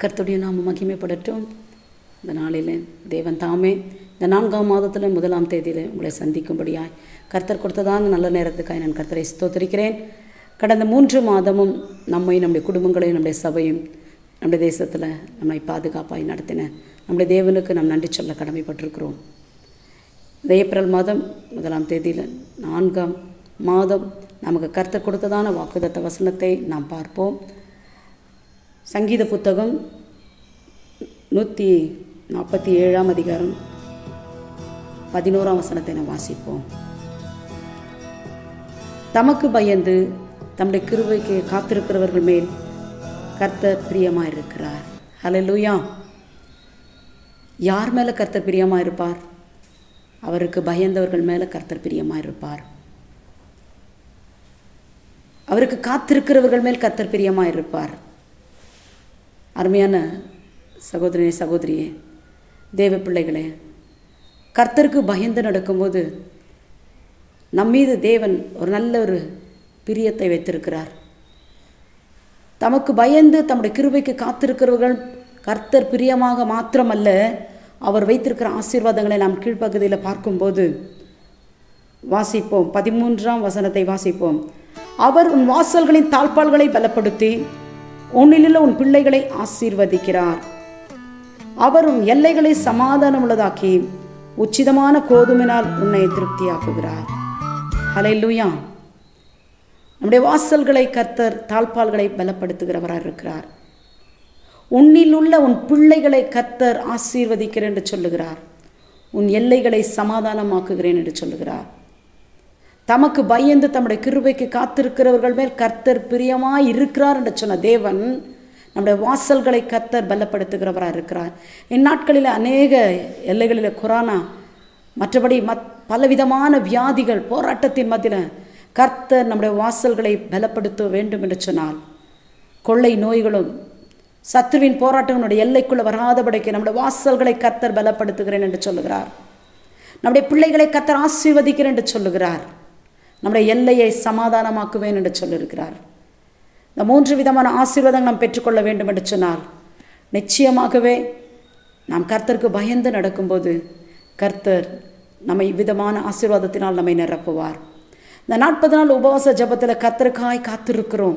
கர்த்தருடைய நாம மகிமைப்படட்டும் இந்த நாளில் தேவன் தாமே இந்த நான்காம் மாதத்தில் முதலாம் தேதியில் உங்களை சந்திக்கும்படியாய் கர்த்தர் கொடுத்ததான நல்ல நேரத்துக்காக நான் கர்த்தரை ஸ்தோத்திரிக்கிறேன் கடந்த மூன்று மாதமும் நம்மை நம்முடைய குடும்பங்களையும் நம்முடைய சபையும் நம்முடைய தேசத்தில் நம்மை பாதுகாப்பாய் நடத்தின நம்முடைய தேவனுக்கு நாம் நன்றி சொல்ல கடமைப்பட்டிருக்கிறோம் இந்த ஏப்ரல் மாதம் முதலாம் தேதியில் நான்காம் மாதம் நமக்கு கர்த்தர் கொடுத்ததான வாக்குதத்த வசனத்தை நாம் பார்ப்போம் சங்கீத புத்தகம் நூற்றி நாற்பத்தி ஏழாம் அதிகாரம் பதினோராம் வசனத்தை நாம் வாசிப்போம் தமக்கு பயந்து தம்முடைய கிருபைக்கு காத்திருக்கிறவர்கள் மேல் கர்த்தர் பிரியமாயிருக்கிறார் ஹalleluya யார் மேலே கர்த்தர் பிரியமாயிருப்பார் அவருக்கு பயந்தவர்கள் மேலே கர்த்தர் பிரியமாயிருப்பார் அவருக்கு காத்திருக்கிறவர்கள் மேல் கர்த்தர் பிரியமாயிருப்பார் அருமையான சகோதரனே சகோதரியே தேவ பிள்ளைகளே கர்த்தருக்கு பயந்து நடக்கும்போது நம்மீது தேவன் ஒரு நல்ல ஒரு பிரியத்தை வைத்திருக்கிறார் தமக்கு பயந்து தம்முடைய கிருபைக்கு காத்திருக்கிறவர்கள் கர்த்தர் பிரியமாக மாத்திரமல்ல அவர் வைத்திருக்கிற ஆசீர்வாதங்களை நாம் கீழ்ப்பகுதியில் பார்க்கும்போது வாசிப்போம் பதிமூன்றாம் வசனத்தை வாசிப்போம் அவர் உன் வாசல்களின் தாழ்பால்களை பலப்படுத்தி உன்னிலுள்ள உன் பிள்ளைகளை ஆசீர்வதிக்கிறார் அவர் உன் எல்லைகளை சமாதானம் உள்ளதாக்கி உச்சிதமான கோதுமினால் உன்னை திருப்தியாக்குகிறார் ஹலை லூயா நம்முடைய வாசல்களை கர்த்தர் தாழ்பால்களை பலப்படுத்துகிறவராக இருக்கிறார் உன்னில் உள்ள உன் பிள்ளைகளை கர்த்தர் ஆசீர்வதிக்கிறேன் என்று சொல்லுகிறார் உன் எல்லைகளை சமாதானமாக்குகிறேன் என்று சொல்லுகிறார் தமக்கு பயந்து தம்முடைய கிருபைக்கு காத்திருக்கிறவர்கள் மேல் கர்த்தர் பிரியமாய் இருக்கிறார் என்று சொன்ன தேவன் நம்முடைய வாசல்களை கர்த்தர் பலப்படுத்துகிறவராக இருக்கிறார் இந்நாட்களில் அநேக எல்லைகளில் கொரோனா மற்றபடி மத் பலவிதமான வியாதிகள் போராட்டத்தின் மத்தியில் கர்த்தர் நம்முடைய வாசல்களை பலப்படுத்த வேண்டும் என்று சொன்னால் கொள்ளை நோய்களும் சத்ருவின் போராட்டங்களுடைய எல்லைக்குள்ள வராதபடிக்கு நம்முடைய வாசல்களை கர்த்தர் பலப்படுத்துகிறேன் என்று சொல்லுகிறார் நம்முடைய பிள்ளைகளை கர்த்தர் ஆசீர்வதிக்கிறேன் என்று சொல்லுகிறார் நம்முடைய எல்லையை சமாதானமாக்குவேன் என்று சொல்லியிருக்கிறார் இந்த மூன்று விதமான ஆசீர்வாதங்கள் நாம் பெற்றுக்கொள்ள வேண்டும் என்று சொன்னால் நிச்சயமாகவே நாம் கர்த்தருக்கு பயந்து நடக்கும்போது கர்த்தர் நம்மை விதமான ஆசீர்வாதத்தினால் நம்மை நிரப்புவார் இந்த நாற்பது நாள் உபவாச ஜபத்தில் கர்த்தருக்காய் காத்திருக்கிறோம்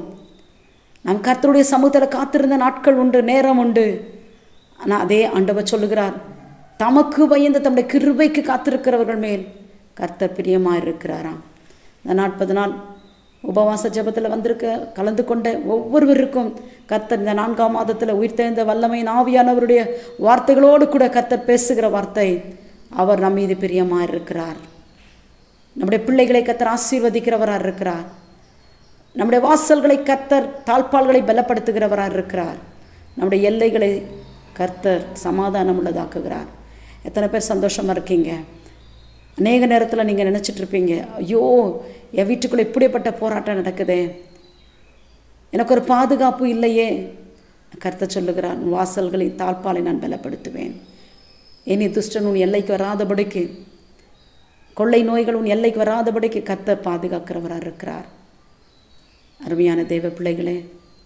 நம் கர்த்தருடைய சமூகத்தில் காத்திருந்த நாட்கள் உண்டு நேரம் உண்டு ஆனால் அதே ஆண்டவர் சொல்லுகிறார் தமக்கு பயந்து தம்முடைய கிருபைக்கு காத்திருக்கிறவர்கள் மேல் கர்த்தர் பிரியமாக இருக்கிறாராம் இந்த நாற்பது நாள் உபவாச ஜபத்தில் வந்திருக்க கலந்து கொண்ட ஒவ்வொருவருக்கும் கர்த்தர் இந்த நான்காம் மாதத்தில் உயிர்த்தெழுந்த வல்லமையின் ஆவியானவருடைய வார்த்தைகளோடு கூட கர்த்தர் பேசுகிற வார்த்தை அவர் நம் மீது பிரியமாக இருக்கிறார் நம்முடைய பிள்ளைகளை கர்த்தர் ஆசீர்வதிக்கிறவராக இருக்கிறார் நம்முடைய வாசல்களை கர்த்தர் தாழ்பால்களை பலப்படுத்துகிறவராக இருக்கிறார் நம்முடைய எல்லைகளை கர்த்தர் சமாதானம் உள்ளதாக்குகிறார் எத்தனை பேர் சந்தோஷமாக இருக்கீங்க அநேக நேரத்தில் நீங்கள் நினச்சிட்ருப்பீங்க ஐயோ என் வீட்டுக்குள்ளே இப்படிப்பட்ட போராட்டம் நடக்குதே எனக்கு ஒரு பாதுகாப்பு இல்லையே கர்த்த சொல்லுகிறார் உன் வாசல்களை தாழ்பாலை நான் பலப்படுத்துவேன் இனி துஷ்டன் உன் எல்லைக்கு வராதபடிக்கு கொள்ளை நோய்கள் உன் எல்லைக்கு வராதபடிக்கு கர்த்தர் பாதுகாக்கிறவராக இருக்கிறார் அருமையான தேவ பிள்ளைகளே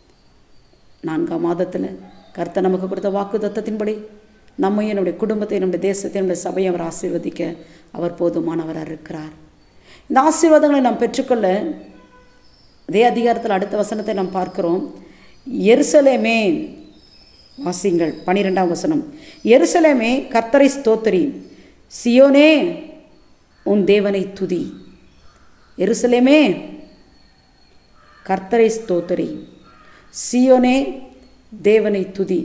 நான்காம் மாதத்தில் கர்த்தர் நமக்கு கொடுத்த வாக்கு தத்தத்தின்படி நம்மையும் நம்முடைய குடும்பத்தை நம்முடைய தேசத்தை நம்முடைய சபையை அவர் ஆசீர்வதிக்க அவர் போதுமானவராக இருக்கிறார் இந்த ஆசீர்வாதங்களை நாம் பெற்றுக்கொள்ள அதே அதிகாரத்தில் அடுத்த வசனத்தை நாம் பார்க்கிறோம் எருசலேமே வாசிங்கள் பனிரெண்டாம் வசனம் எருசலேமே கர்த்தரை ஸ்தோத்திரி சியோனே உன் தேவனை துதி எருசலேமே கர்த்தரை ஸ்தோத்திரி சியோனே தேவனை துதி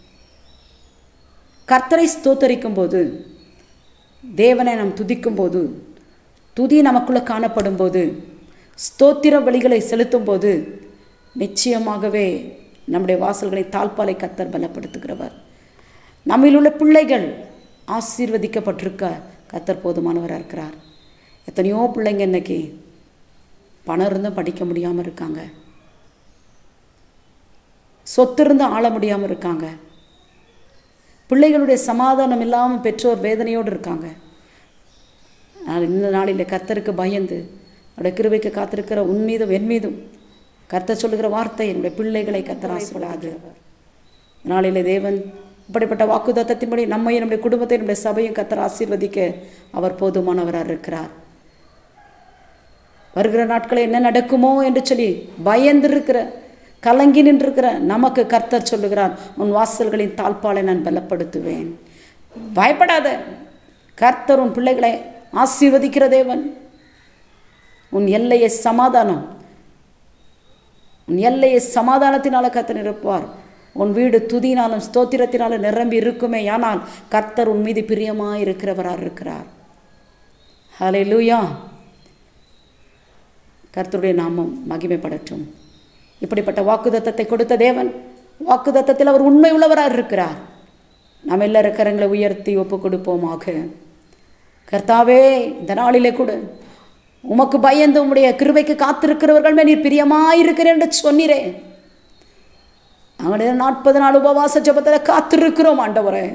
கர்த்தரை ஸ்தோத்தரிக்கும் போது தேவனை நாம் துதிக்கும் போது துதி நமக்குள்ளே காணப்படும் போது ஸ்தோத்திர வழிகளை செலுத்தும் போது நிச்சயமாகவே நம்முடைய வாசல்களை தாழ்பாலை கர்த்தர் பலப்படுத்துகிறவர் நம்மில் உள்ள பிள்ளைகள் ஆசீர்வதிக்கப்பட்டிருக்க கர்த்தர் போதுமானவராக இருக்கிறார் எத்தனையோ பிள்ளைங்க இன்னைக்கு பணம் இருந்தும் படிக்க முடியாமல் இருக்காங்க சொத்து இருந்து ஆள முடியாமல் இருக்காங்க பிள்ளைகளுடைய சமாதானம் இல்லாமல் பெற்றோர் வேதனையோடு இருக்காங்க ஆனால் இந்த நாளில் கர்த்தருக்கு பயந்து அவருடைய கிருபைக்கு காத்திருக்கிற உன் மீதும் என் மீதும் கர்த்தர் சொல்லுகிற வார்த்தை என்னுடைய பிள்ளைகளை கர்த்தர் ஆசீர்வதிக்கிறார் நாளிலே தேவன் இப்படிப்பட்ட வாக்குதத்தத்தின்படி நம்மையும் நம்முடைய குடும்பத்தை நம்முடைய சபையும் கத்தர் ஆசீர்வதிக்க அவர் போதுமானவராக இருக்கிறார் வருகிற நாட்களில் என்ன நடக்குமோ என்று சொல்லி பயந்திருக்கிற கலங்கி நின்றிருக்கிற நமக்கு கர்த்தர் சொல்லுகிறார் உன் வாசல்களின் தாழ்பாலை நான் பலப்படுத்துவேன் பயப்படாத கர்த்தர் உன் பிள்ளைகளை ஆசீர்வதிக்கிற தேவன் உன் எல்லையை சமாதானம் உன் எல்லையை சமாதானத்தினால கர்த்தர் நிரப்புவார் உன் வீடு துதினாலும் ஸ்தோத்திரத்தினாலும் நிரம்பி இருக்குமே ஆனால் கர்த்தர் உன் மீது பிரியமாக இருக்கிறவராக இருக்கிறார் ஹலே லூயா கர்த்தருடைய நாமம் மகிமைப்படட்டும் இப்படிப்பட்ட வாக்குதத்தத்தை கொடுத்த தேவன் வாக்குதத்தத்தில் அவர் உண்மை உள்ளவராக இருக்கிறார் நாம் எல்லாரும் கரங்களை உயர்த்தி ஒப்பு கொடுப்போமாக கர்த்தாவே இந்த நாளிலே கூட உமக்கு பயந்து உம்முடைய கிருபைக்கு காத்திருக்கிறவர்கள் மேல் நீர் பிரியமாயிருக்கிறேன் என்று சொன்னீரே அவனுடைய நாற்பது நாள் உபவாச ஜபத்தில் காத்திருக்கிறோம் ஆண்டவரே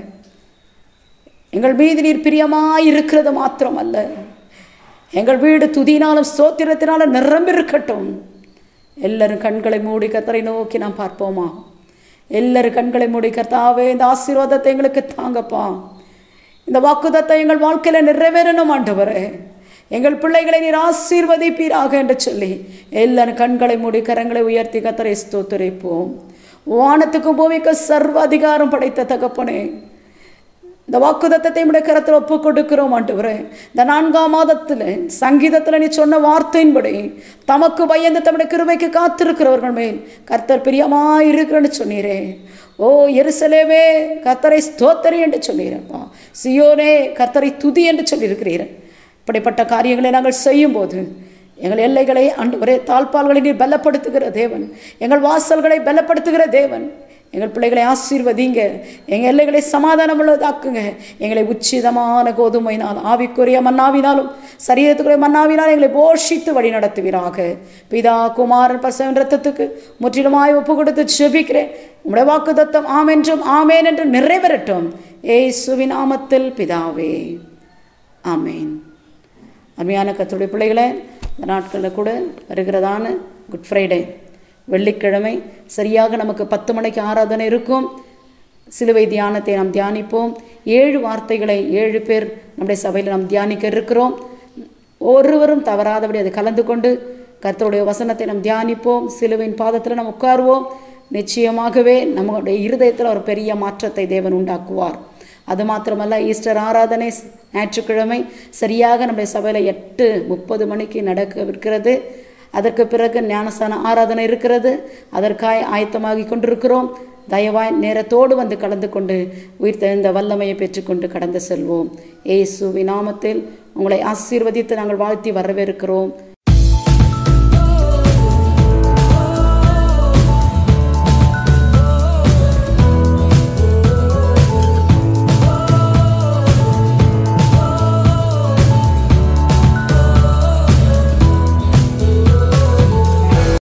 எங்கள் மீது நீர் பிரியமாயிருக்கிறது மாத்திரம் அல்ல எங்கள் வீடு துதினாலும் ஸ்தோத்திரத்தினாலும் நிரம்பி இருக்கட்டும் எல்லாரும் கண்களை மூடி கத்தரை நோக்கி நாம் பார்ப்போமா எல்லாரும் கண்களை மூடி கர்த்தாவே இந்த ஆசீர்வாதத்தை எங்களுக்கு தாங்கப்பா இந்த வாக்குதத்தை எங்கள் வாழ்க்கையில் நிறைவேறணும் ஆண்டவரே எங்கள் பிள்ளைகளை நீர் ஆசீர்வதிப்பீராக என்று சொல்லி எல்லாரும் கண்களை மூடி கரங்களை உயர்த்தி கத்தரை ஸ்தோத்திரிப்போம் வானத்துக்கும் பூமிக்கும் சர்வ அதிகாரம் படைத்த தகப்பனே இந்த வாக்குதத்தத்தை உடைய கரத்தில் ஒப்பு கொடுக்கிறோம் ஆண்டவரே இந்த நான்காம் மாதத்தில் சங்கீதத்தில் நீ சொன்ன வார்த்தையின்படி தமக்கு பயந்து தம்முடைய கிருபைக்கு காத்திருக்கிறவர்கள் மேல் கர்த்தர் பிரியமாக இருக்கிறேன்னு சொன்னீரே ஓ எருசலேவே கர்த்தரை ஸ்தோத்தரி என்று சொன்னீரப்பா சியோனே கர்த்தரை துதி என்று சொல்லியிருக்கிறீர் இப்படிப்பட்ட காரியங்களை நாங்கள் செய்யும்போது எங்கள் எல்லைகளை ஆண்டவரே தாழ்பால்களை நீர் பலப்படுத்துகிற தேவன் எங்கள் வாசல்களை பலப்படுத்துகிற தேவன் எங்கள் பிள்ளைகளை ஆசீர்வதிங்க எங்கள் எல்லைகளை சமாதானம் உள்ளதாக்குங்க எங்களை உச்சிதமான கோதுமையினால் ஆவிக்குரிய மன்னாவினாலும் சரீரத்துக்குரிய மன்னாவினால் எங்களை போஷித்து வழி நடத்துவீராக பிதா குமாரன் பசவன் ரத்தத்துக்கு முற்றிலுமாய் ஒப்பு கொடுத்து செபிக்கிறேன் உங்களுடைய வாக்கு தத்தம் ஆமென்றும் ஆமேன் என்று நிறைவேறட்டும் ஏசுவின் நாமத்தில் பிதாவே ஆமேன் அருமையான கத்துடைய பிள்ளைகளை இந்த நாட்களில் கூட வருகிறதான குட் ஃப்ரைடே வெள்ளிக்கிழமை சரியாக நமக்கு பத்து மணிக்கு ஆராதனை இருக்கும் சிலுவை தியானத்தை நாம் தியானிப்போம் ஏழு வார்த்தைகளை ஏழு பேர் நம்முடைய சபையில் நாம் தியானிக்க இருக்கிறோம் ஒருவரும் தவறாதபடி அதை கலந்து கொண்டு கர்த்தருடைய வசனத்தை நாம் தியானிப்போம் சிலுவையின் பாதத்தில் நாம் உட்காருவோம் நிச்சயமாகவே நம்முடைய இருதயத்தில் ஒரு பெரிய மாற்றத்தை தேவன் உண்டாக்குவார் அது மாத்திரமல்ல ஈஸ்டர் ஆராதனை ஞாயிற்றுக்கிழமை சரியாக நம்முடைய சபையில் எட்டு முப்பது மணிக்கு நடக்க இருக்கிறது அதற்கு பிறகு ஞானஸ்தான ஆராதனை இருக்கிறது அதற்காய் ஆயத்தமாகி கொண்டிருக்கிறோம் தயவாய் நேரத்தோடு வந்து கலந்து கொண்டு உயிர் தெழுந்த வல்லமையை பெற்றுக்கொண்டு கடந்து செல்வோம் ஏசு நாமத்தில் உங்களை ஆசீர்வதித்து நாங்கள் வாழ்த்தி வரவேற்கிறோம்